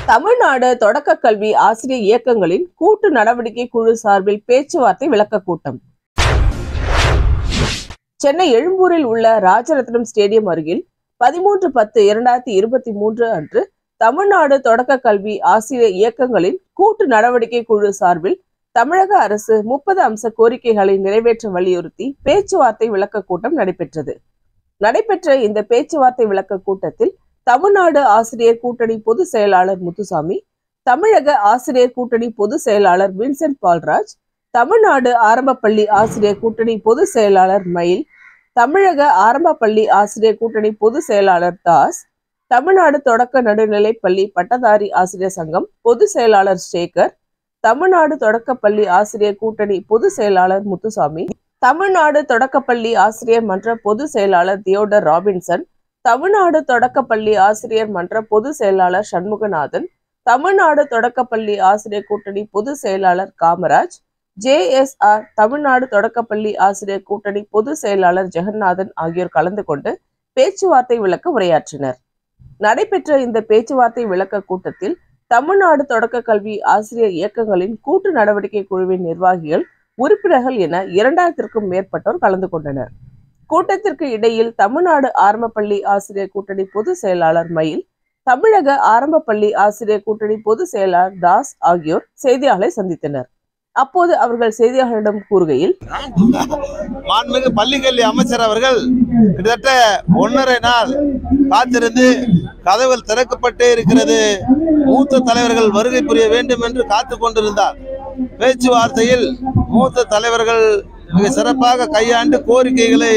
தமிழ்நாடு தொடக்க கல்வி ஆசிரியர் இயக்கங்களின் கூட்டு நடவடிக்கை குழு சார்பில் பேச்சுவார்த்தை விளக்க கூட்டம் சென்னை எழும்பூரில் உள்ள ராஜரத்னம் ஸ்டேடியம் அருகில் பதிமூன்று பத்து இரண்டாயிரத்தி இருபத்தி மூன்று அன்று தமிழ்நாடு தொடக்க கல்வி ஆசிரியர் இயக்கங்களின் கூட்டு நடவடிக்கை குழு சார்பில் தமிழக அரசு முப்பது அம்ச கோரிக்கைகளை நிறைவேற்ற வலியுறுத்தி பேச்சுவார்த்தை விளக்க கூட்டம் நடைபெற்றது நடைபெற்ற இந்த பேச்சுவார்த்தை விளக்க கூட்டத்தில் தமிழ்நாடு ஆசிரியர் கூட்டணி பொதுச் செயலாளர் முத்துசாமி தமிழக ஆசிரியர் கூட்டணி பொதுச் செயலாளர் வின்சென்ட் பால்ராஜ் தமிழ்நாடு ஆரம்ப பள்ளி ஆசிரியர் கூட்டணி பொதுச் செயலாளர் மயில் தமிழக ஆரம்ப பள்ளி ஆசிரியர் கூட்டணி பொதுச் செயலாளர் தாஸ் தமிழ்நாடு தொடக்க நடுநிலைப் பள்ளி பட்டதாரி ஆசிரியர் சங்கம் பொதுச் செயலாளர் சேகர் தமிழ்நாடு தொடக்க பள்ளி ஆசிரியர் கூட்டணி பொதுச் செயலாளர் முத்துசாமி தமிழ்நாடு தொடக்கப்பள்ளி ஆசிரியர் மன்ற பொதுச் செயலாளர் தியோடர் ராபின்சன் தமிழ்நாடு தொடக்கப்பள்ளி ஆசிரியர் மன்ற பொதுச் செயலாளர் சண்முகநாதன் தமிழ்நாடு தொடக்கப்பள்ளி ஆசிரியர் கூட்டணி பொதுச் செயலாளர் காமராஜ் ஜேஎஸ்ஆர் தமிழ்நாடு தொடக்கப்பள்ளி ஆசிரியர் கூட்டணி பொதுச் செயலாளர் ஜெகநாதன் ஆகியோர் கலந்து கொண்டு பேச்சுவார்த்தை விளக்க உரையாற்றினர் நடைபெற்ற இந்த பேச்சுவார்த்தை விளக்க கூட்டத்தில் தமிழ்நாடு தொடக்க கல்வி ஆசிரியர் இயக்கங்களின் கூட்டு நடவடிக்கை குழுவின் நிர்வாகிகள் உறுப்பினர்கள் என இரண்டாயிரத்திற்கும் மேற்பட்டோர் கலந்து கொண்டனர் கூட்டத்திற்கு இடையில் தமிழ்நாடு ஆரம்ப பள்ளி ஆசிரியர் கூட்டணி பொதுச் செயலாளர் மயில் தமிழக ஆரம்ப பள்ளி ஆசிரியர் கூட்டணி பொதுச் செயலாளர் தாஸ் ஆகியோர் செய்தியாளர்களை சந்தித்தனர் அப்போது அவர்கள் செய்தியாளர்களிடம் கூறுகையில் மாண்புமிகு பள்ளிக்கல்வி அமைச்சர் அவர்கள் கிட்டத்தட்ட ஒன்றரை நாள் காத்திருந்து கதவுகள் திறக்கப்பட்டே இருக்கிறது மூத்த தலைவர்கள் வருகை புரிய வேண்டும் என்று காத்து கொண்டிருந்தார் பேச்சுவார்த்தையில் மூத்த தலைவர்கள் மிக சிறப்பாக கையாண்டு கோரிக்கைகளை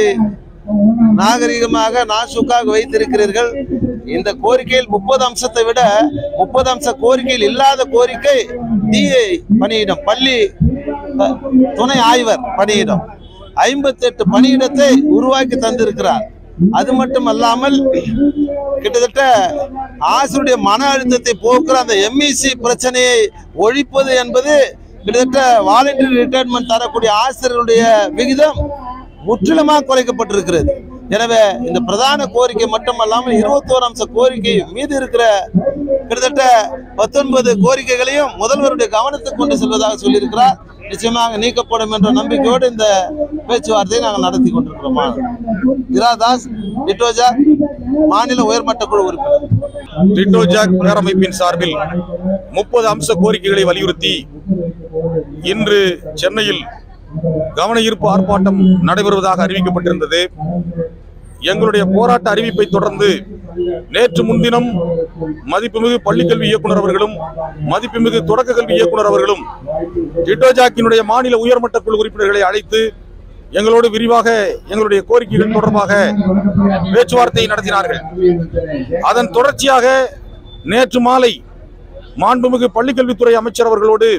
நாகரிகமாக நாசுக்காக வைத்திருக்கிறீர்கள் இந்த கோரிக்கையில் முப்பது அம்சத்தை விட முப்பது அம்ச கோரிக்கையில் இல்லாத கோரிக்கை டிஏ பணியிடம் பள்ளி அஹ், துணை ஆய்வர் பணியிடம் ஐம்பத்தி எட்டு பணியிடத்தை உருவாக்கி தந்திருக்கிறார் அது மட்டும் அல்லாமல் கிட்டத்தட்ட ஆசிரியருடைய மன அழுத்தத்தை போக்குற அந்த எம்இசி பிரச்சனையை ஒழிப்பது என்பது கிட்டத்தட்ட வாலண்டரி ரிட்டையர்மெண்ட் தரக்கூடிய ஆசிரியருடைய விகிதம் முற்றிலுமாக குறைக்கப்பட்டிருக்கிறது எனவே இந்த பிரதான கோரிக்கை மட்டுமல்லாமல் இருபத்தோரு அம்ச கோரிக்கை மீது இருக்கிற கிட்டத்தட்ட பத்தொன்பது கோரிக்கைகளையும் முதல்வருடைய கவனத்துக்கு கொண்டு செல்வதாக சொல்லியிருக்கிறார் நிச்சயமாக நீக்கப்படும் என்ற நம்பிக்கையோடு இந்த பேச்சுவார்த்தையை நாங்கள் நடத்தி கொண்டிருக்கிறோம் இராதாஸ் டிட்டோஜா மாநில உயர்மட்ட குழு உறுப்பினர் டிட்டோ ஜாக் பேரமைப்பின் சார்பில் முப்பது அம்ச கோரிக்கைகளை வலியுறுத்தி இன்று சென்னையில் கவன ஈர்ப்பு ஆர்ப்பாட்டம் நடைபெறுவதாக அறிவிக்கப்பட்டிருந்தது எங்களுடைய போராட்ட அறிவிப்பை தொடர்ந்து நேற்று முன்தினம் மதிப்புமிகு பள்ளிக்கல்வி இயக்குனர் அவர்களும் மதிப்புமிகு தொடக்க கல்வி இயக்குனர் அவர்களும் டிட்டோஜாக்கினுடைய மாநில உயர்மட்ட குழு உறுப்பினர்களை அழைத்து எங்களோடு விரிவாக எங்களுடைய கோரிக்கைகள் தொடர்பாக பேச்சுவார்த்தை நடத்தினார்கள் அதன் தொடர்ச்சியாக நேற்று மாலை மாண்புமிகு பள்ளிக்கல்வித்துறை அமைச்சர் அவர்களோடு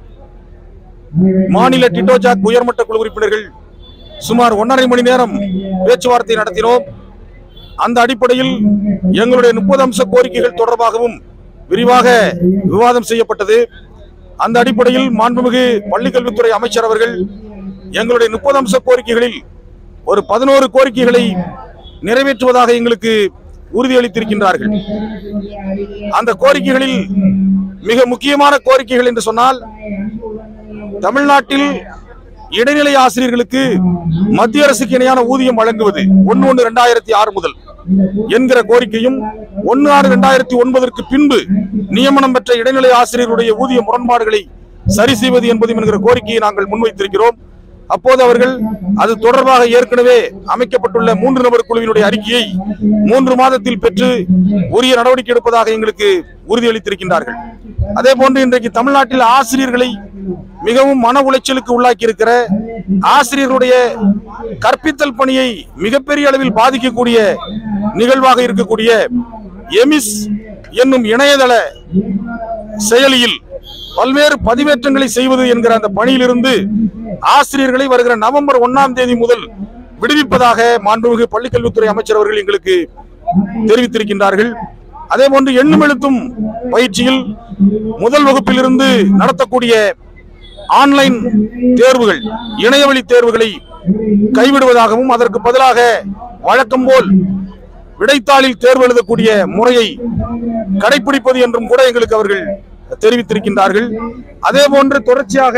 மாநில டிட்டோஜாக் உயர்மட்ட குழு உறுப்பினர்கள் சுமார் ஒன்றரை மணி நேரம் பேச்சுவார்த்தை நடத்தினோம் அந்த அடிப்படையில் எங்களுடைய முப்பது அம்ச கோரிக்கைகள் தொடர்பாகவும் விரிவாக விவாதம் செய்யப்பட்டது அந்த அடிப்படையில் மாண்புமிகு பள்ளிக்கல்வித்துறை அமைச்சர் அவர்கள் எங்களுடைய முப்பது அம்ச கோரிக்கைகளில் ஒரு பதினோரு கோரிக்கைகளை நிறைவேற்றுவதாக எங்களுக்கு உறுதியளித்திருக்கின்றார்கள் அந்த கோரிக்கைகளில் மிக முக்கியமான கோரிக்கைகள் என்று சொன்னால் தமிழ்நாட்டில் இடைநிலை ஆசிரியர்களுக்கு மத்திய அரசுக்கு இணையான ஊதியம் வழங்குவது ஒன்னு ஒன்று ரெண்டாயிரத்தி ஆறு முதல் என்கிற கோரிக்கையும் ஒன்னு ஆறு ரெண்டாயிரத்தி ஒன்பதற்கு பின்பு நியமனம் பெற்ற இடைநிலை ஆசிரியர்களுடைய ஊதிய முரண்பாடுகளை சரி செய்வது என்பதும் என்கிற கோரிக்கையை நாங்கள் முன்வைத்திருக்கிறோம் அப்போது அவர்கள் அது தொடர்பாக ஏற்கனவே அமைக்கப்பட்டுள்ள மூன்று நபர் குழுவினுடைய அறிக்கையை மூன்று மாதத்தில் பெற்று உரிய நடவடிக்கை எடுப்பதாக எங்களுக்கு உறுதியளித்திருக்கின்றார்கள் அதே போன்று இன்றைக்கு தமிழ்நாட்டில் ஆசிரியர்களை மிகவும் மன உளைச்சலுக்கு உள்ளாக்கி இருக்கிற ஆசிரியர்களுடைய கற்பித்தல் பணியை மிகப்பெரிய அளவில் பாதிக்கக்கூடிய நிகழ்வாக இருக்கக்கூடிய எமிஸ் என்னும் இணையதள செயலியில் பல்வேறு பதிவேற்றங்களை செய்வது என்கிற அந்த பணியிலிருந்து ஆசிரியர்களை வருகிற நவம்பர் ஒன்னாம் தேதி முதல் விடுவிப்பதாக மாண்புமிகு பள்ளிக்கல்வித்துறை அமைச்சர் அவர்கள் எங்களுக்கு தெரிவித்திருக்கின்றார்கள் அதே போன்று எண்ணும் எழுத்தும் பயிற்சியில் முதல் வகுப்பிலிருந்து நடத்தக்கூடிய ஆன்லைன் தேர்வுகள் இணையவழி தேர்வுகளை கைவிடுவதாகவும் அதற்கு பதிலாக வழக்கம் போல் விடைத்தாளில் தேர்வு எழுதக்கூடிய முறையை கடைபிடிப்பது என்றும் கூட எங்களுக்கு அவர்கள் தெரிவித்திருக்கின்றார்கள் அதே போன்று தொடர்ச்சியாக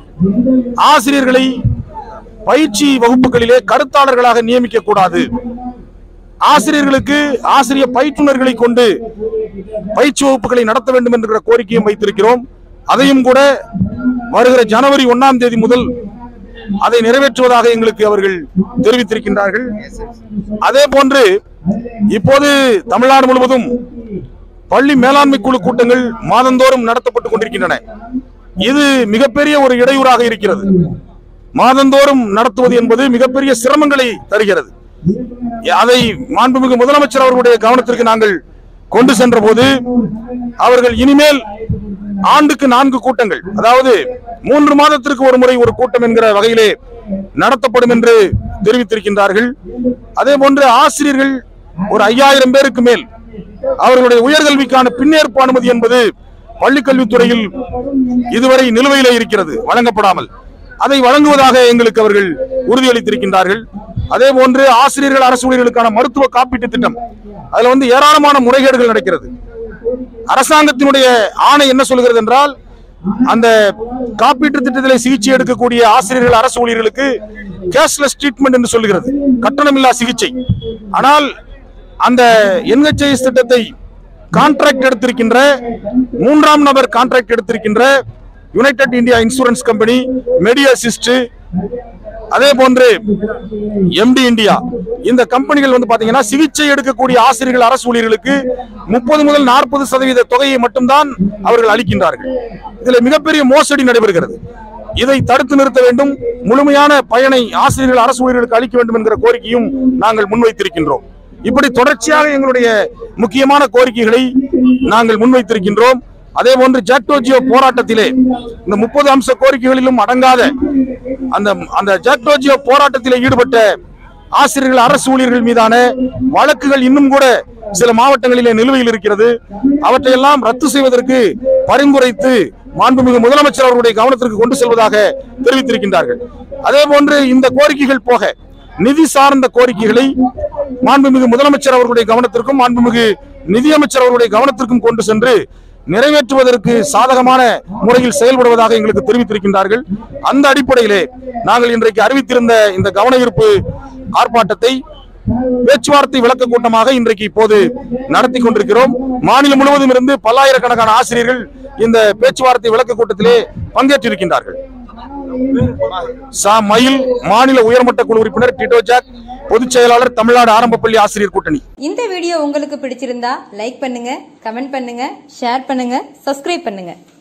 ஆசிரியர்களை பயிற்சி வகுப்புகளிலே கருத்தாளர்களாக நியமிக்க கூடாது ஆசிரியர்களுக்கு ஆசிரியர் பயிற்றுனர்களை கொண்டு பயிற்சி வகுப்புகளை நடத்த வேண்டும் என்கிற கோரிக்கையும் வைத்திருக்கிறோம் அதையும் கூட வருகிற ஜனவரி ஒன்னாம் தேதி முதல் அதை நிறைவேற்றுவதாக எங்களுக்கு அவர்கள் தெரிவித்திருக்கின்றார்கள் அதே போன்று இப்போது தமிழ்நாடு முழுவதும் பள்ளி மேலாண்மை குழு கூட்டங்கள் மாதந்தோறும் நடத்தப்பட்டுக் கொண்டிருக்கின்றன இது மிகப்பெரிய ஒரு இடையூறாக இருக்கிறது மாதந்தோறும் நடத்துவது என்பது மிகப்பெரிய சிரமங்களை தருகிறது அதை மாண்புமிகு முதலமைச்சர் அவர்களுடைய கவனத்திற்கு நாங்கள் கொண்டு சென்ற போது அவர்கள் இனிமேல் ஆண்டுக்கு நான்கு கூட்டங்கள் அதாவது மூன்று மாதத்திற்கு ஒரு முறை ஒரு கூட்டம் என்கிற வகையிலே நடத்தப்படும் என்று தெரிவித்திருக்கின்றார்கள் அதே போன்று ஆசிரியர்கள் ஒரு ஐயாயிரம் பேருக்கு மேல் அவர்களுடைய உயர்கல்விக்கான பின்னேற்பு அனுமதி என்பது பள்ளிக்கல்வித்துறையில் இதுவரை நிலுவையிலே இருக்கிறது வழங்கப்படாமல் அதை வழங்குவதாக எங்களுக்கு அவர்கள் உறுதியளித்திருக்கின்றார்கள் அதே போன்று ஆசிரியர்கள் அரசு ஊழியர்களுக்கான மருத்துவ காப்பீட்டு திட்டம் அதுல வந்து ஏராளமான முறைகேடுகள் நடக்கிறது அரசாங்கத்தினுடைய ஆணை என்ன சொல்கிறது என்றால் அந்த காப்பீட்டு திட்டத்திலே சிகிச்சை எடுக்கக்கூடிய ஆசிரியர்கள் அரசு ஊழியர்களுக்கு கேஷ்லெஸ் ட்ரீட்மெண்ட் என்று சொல்லுகிறது கட்டணமில்லா சிகிச்சை ஆனால் அந்த என்ஹெச்ஐஎஸ் திட்டத்தை கான்ட்ராக்ட் எடுத்திருக்கின்ற மூன்றாம் நபர் கான்ட்ராக்ட் எடுத்திருக்கின்ற United India insurance company Medi Assist அதே போன்று எம்டி இந்தியா இந்த கம்பெனிகள் வந்து பாத்தீங்கன்னா சிகிச்சை எடுக்கக்கூடிய ஆசிரியர்கள் அரசு ஊழியர்களுக்கு முப்பது முதல் நாற்பது சதவீத தொகையை மட்டும்தான் அவர்கள் அளிக்கின்றார்கள் இதுல மிகப்பெரிய மோசடி நடைபெறுகிறது இதை தடுத்து நிறுத்த வேண்டும் முழுமையான பயனை ஆசிரியர்கள் அரசு ஊழியர்களுக்கு அளிக்க வேண்டும் என்கிற கோரிக்கையும் நாங்கள் முன்வைத்திருக்கின்றோம் இப்படி தொடர்ச்சியாக எங்களுடைய முக்கியமான கோரிக்கைகளை நாங்கள் முன்வைத்திருக்கின்றோம் அதே போன்று ஜாக்டோஜியோ போராட்டத்திலே இந்த முப்பது அம்ச கோரிக்கைகளிலும் அடங்காத அந்த அந்த ஜாக்டோஜியோ போராட்டத்திலே ஈடுபட்ட ஆசிரியர்கள் அரசு ஊழியர்கள் மீதான வழக்குகள் இன்னும் கூட சில மாவட்டங்களிலே நிலுவையில் இருக்கிறது அவற்றையெல்லாம் ரத்து செய்வதற்கு பரிந்துரைத்து மாண்புமிகு முதலமைச்சர் அவர்களுடைய கவனத்திற்கு கொண்டு செல்வதாக தெரிவித்திருக்கின்றார்கள் அதே போன்று இந்த கோரிக்கைகள் போக நிதி சார்ந்த கோரிக்கைகளை மாண்புமிகு முதலமைச்சர் அவர்களுடைய கவனத்திற்கும் மாண்புமிகு நிதியமைச்சர் அவர்களுடைய கவனத்திற்கும் கொண்டு சென்று நிறைவேற்றுவதற்கு சாதகமான முறையில் செயல்படுவதாக எங்களுக்கு தெரிவித்திருக்கின்றார்கள் அந்த அடிப்படையிலே நாங்கள் இன்றைக்கு அறிவித்திருந்த இந்த கவன ஈர்ப்பு ஆர்ப்பாட்டத்தை பேச்சுவார்த்தை விளக்க கூட்டமாக இன்றைக்கு இப்போது நடத்தி கொண்டிருக்கிறோம் மாநிலம் முழுவதும் இருந்து பல்லாயிரக்கணக்கான ஆசிரியர்கள் இந்த பேச்சுவார்த்தை விளக்க கூட்டத்திலே பங்கேற்றிருக்கின்றார்கள் சா மயில் மாநில உயர்மட்ட குழு உறுப்பினர் டிட்டோ ஜாக் பொதுச் செயலாளர் தமிழ்நாடு ஆரம்ப பள்ளி ஆசிரியர் கூட்டணி இந்த வீடியோ உங்களுக்கு பிடிச்சிருந்தா லைக் பண்ணுங்க கமெண்ட் பண்ணுங்க ஷேர் பண்ணுங்க சப்ஸ்கிரைப் பண்ணுங்க